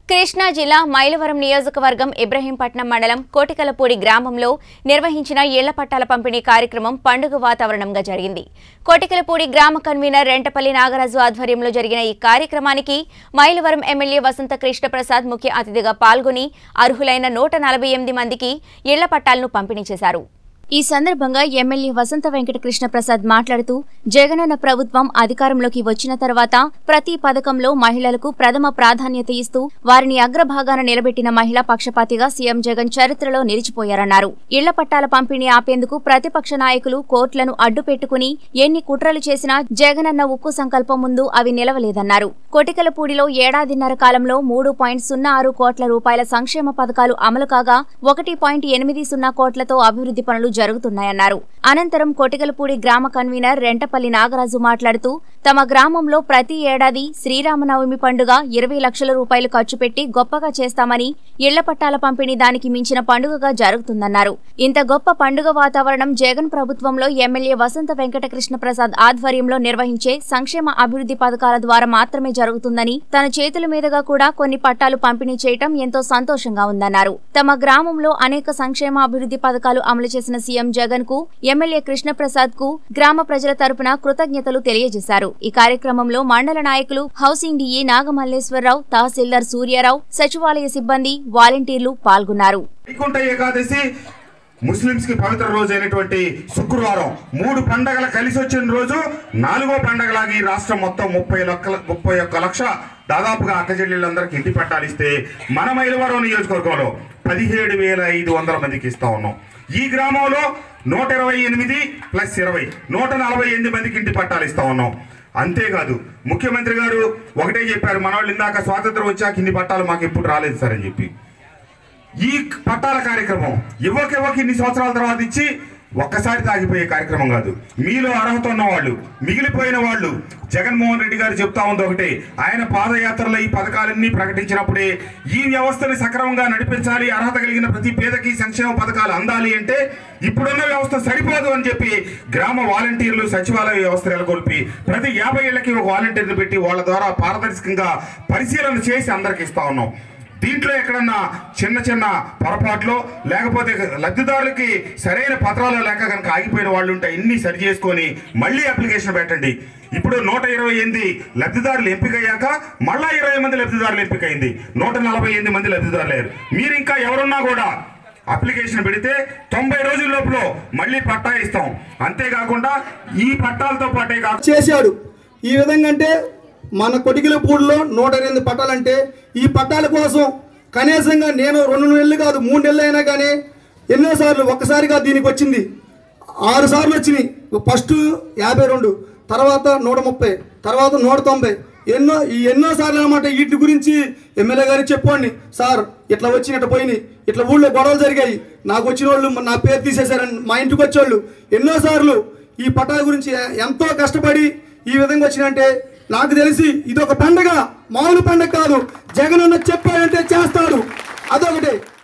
కృష్ణా జిల్లా మైలవరం నియోజకవర్గం ఇబ్రహీంపట్నం మండలం కోటికలపూడి గ్రామంలో నిర్వహించిన ఇళ్ల పట్టాల పంపిణీ కార్యక్రమం పండుగ వాతావరణంగా జరిగింది కోటికలపూడి గ్రామ కన్వీనర్ రెంటపల్లి నాగరాజు ఆధ్వర్యంలో జరిగిన ఈ కార్యక్రమానికి మైలవరం ఎమ్మెల్యే వసంత కృష్ణప్రసాద్ ముఖ్య అతిథిగా పాల్గొని అర్హులైన నూట నలభై ఎనిమిది మందికి ఇళ్ల పట్టాలను పంపిణీ చేశారు ఈ సందర్భంగా ఎమ్మెల్యే వసంత వెంకట కృష్ణప్రసాద్ మాట్లాడుతూ జగనన్న ప్రభుత్వం అధికారంలోకి వచ్చిన తర్వాత ప్రతి పథకంలో మహిళలకు ప్రథమ ప్రాధాన్యత ఇస్తూ వారిని అగ్రభాగాన నిలబెట్టిన మహిళా పక్షపాతిగా సీఎం జగన్ చరిత్రలో నిలిచిపోయారన్నారు ఇళ్ల పట్టాల పంపిణీ ఆపేందుకు ప్రతిపక్ష నాయకులు కోర్టులను అడ్డుపెట్టుకుని ఎన్ని కుట్రలు చేసినా జగనన్న ఉక్కు సంకల్పం ముందు అవి నిలవలేదన్నారు కొటికలపూడిలో ఏడాదిన్నర కాలంలో మూడు పాయింట్ సున్నా ఆరు కోట్ల రూపాయల సంక్షేమ పథకాలు అమలు కాగా ఒకటి పాయింట్ ఎనిమిది సున్నా కోట్లతో అభివృద్ధి పనులు జరుగుతున్నాయన్నారు అనంతరం కొటికలపూడి గ్రామ కన్వీనర్ రెంటపల్లి నాగరాజు మాట్లాడుతూ తమ గ్రామంలో ప్రతి ఏడాది శ్రీరామనవమి పండుగ ఇరవై లక్షల రూపాయలు ఖర్చు పెట్టి గొప్పగా చేస్తామని ఇళ్ల పట్టాల పంపిణీ దానికి మించిన పండుగగా జరుగుతుందన్నారు ఇంత గొప్ప పండుగ వాతావరణం జగన్ ప్రభుత్వంలో ఎమ్మెల్యే వసంత వెంకట కృష్ణప్రసాద్ ఆధ్వర్యంలో నిర్వహించే సంక్షేమ అభివృద్ధి పథకాల ద్వారా మాత్రమే జరుగుతుందని తన చేతుల మీదుగా కూడా కొన్ని పట్టాలు పంపిణీ చేయటం ఎంతో సంతోషంగా ఉందన్నారు తమ గ్రామంలో అనేక సంక్షేమ అభివృద్ధి పథకాలు అమలు చేసిన సీఎం జగన్ కు ఎమ్మెల్యే కృష్ణప్రసాద్ కు గ్రామ ప్రజల తరపున కృతజ్ఞతలు తెలియజేశారు ఈ కార్యక్రమంలో మండల నాయకులు హౌసింగ్ డిఈ నాగమల్లేశ్వరరావు తహసీల్దార్ సూర్యారావు సచివాలయ సిబ్బంది వాలంటీర్లు పాల్గొన్నారు వైకుంఠ ఏకాదశి ముస్లింస్ కి పవిత్ర రోజు అయినటువంటి శుక్రవారం మూడు పండగలు కలిసి వచ్చిన రోజు నాలుగో పండగలాగా ఈ రాష్ట్రం మొత్తం ముప్పై లక్షల ముప్పై ఒక్క లక్ష దాదాపుగా అక్కచెల్లెళ్ళందరికీ ఇంటి పట్టాలు ఇస్తే మన మైలవరం నియోజకవర్గంలో పదిహేడు వేల ఐదు వందల మందికి ఇస్తా ఉన్నాం ఈ గ్రామంలో నూట ఇరవై ఎనిమిది ప్లస్ ఇరవై నూట నలభై ఎనిమిది మందికి ఇంటి పట్టాలు ఇస్తా ఉన్నాం అంతేకాదు ముఖ్యమంత్రి గారు ఒకటే చెప్పారు మనవాళ్ళు ఇందాక స్వాతంత్రం వచ్చాక ఇన్ని పట్టాలు మాకు ఎప్పుడు రాలేదు సార్ అని చెప్పి ఈ పట్టాల కార్యక్రమం ఇవ్వక ఇవ్వక ఇన్ని సంవత్సరాల తర్వాత ఇచ్చి ఒక్కసారి తాగిపోయే కార్యక్రమం కాదు మీలో అర్హత ఉన్న వాళ్ళు మిగిలిపోయిన వాళ్ళు జగన్మోహన్ రెడ్డి గారు చెప్తా ఉంది ఒకటే ఆయన పాదయాత్రలో ఈ పథకాలన్నీ ప్రకటించినప్పుడే ఈ వ్యవస్థని సక్రమంగా నడిపించాలి అర్హత కలిగిన ప్రతి పేదకి సంక్షేమ పథకాలు అందాలి అంటే ఇప్పుడున్న వ్యవస్థ సరిపోదు అని చెప్పి గ్రామ వాలంటీర్లు సచివాలయ వ్యవస్థ నెలకొల్పి ప్రతి యాభై ఏళ్ళకి ఒక వాలంటీర్ని పెట్టి వాళ్ళ ద్వారా పారదర్శకంగా పరిశీలన చేసి అందరికి ఇస్తా ఉన్నాం దీంట్లో ఎక్కడన్నా చిన్న చిన్న పొరపాట్లు లేకపోతే లబ్ధిదారులకి సరైన పత్రాలు లేక కనుక ఆగిపోయిన వాళ్ళు ఉంటే ఇన్ని సరి చేసుకొని మళ్ళీ అప్లికేషన్ పెట్టండి ఇప్పుడు నూట ఇరవై ఎనిమిది లబ్ధిదారులు ఎంపికయ్యాక మళ్ళా ఇరవై మంది లబ్ధిదారులు ఎంపికైంది నూట నలభై ఎనిమిది మంది లబ్ధిదారులు లేరు మీరు ఇంకా ఎవరున్నా కూడా అప్లికేషన్ పెడితే తొంభై రోజుల లోపల మళ్ళీ పట్టా ఇస్తాం అంతేకాకుండా ఈ పట్టాలతో పాటే కాకుండా చేశాడు ఈ విధంగా అంటే మన కొటికిలపూడిలో నూట ఎనిమిది పట్టాలంటే ఈ పట్టాల కోసం కనీసంగా నేను రెండు నెలలు కాదు మూడు నెలలు అయినా కానీ ఎన్నోసార్లు ఒక్కసారిగా దీనికి వచ్చింది ఆరు సార్లు వచ్చినాయి ఫస్ట్ యాభై రెండు తర్వాత నూట ముప్పై తర్వాత నూట తొంభై ఎన్నో ఈ ఎన్నో సార్లు అనమాట వీటి గురించి ఎమ్మెల్యే గారికి చెప్పండి సార్ ఇట్లా వచ్చి ఇట్లా పోయినాయి ఇట్లా ఊళ్ళో గొడవలు జరిగాయి నాకు వచ్చిన వాళ్ళు నా పేరు తీసేశారని మా ఇంటికి వచ్చేవాళ్ళు ఎన్నోసార్లు ఈ పట్టాల గురించి ఎంతో కష్టపడి ఈ విధంగా వచ్చినంటే నాకు తెలిసి ఇది ఒక పండగ మామూలు పండగ కాదు జగన్ అన్న చెప్పాడంటే చేస్తాడు అదొకటి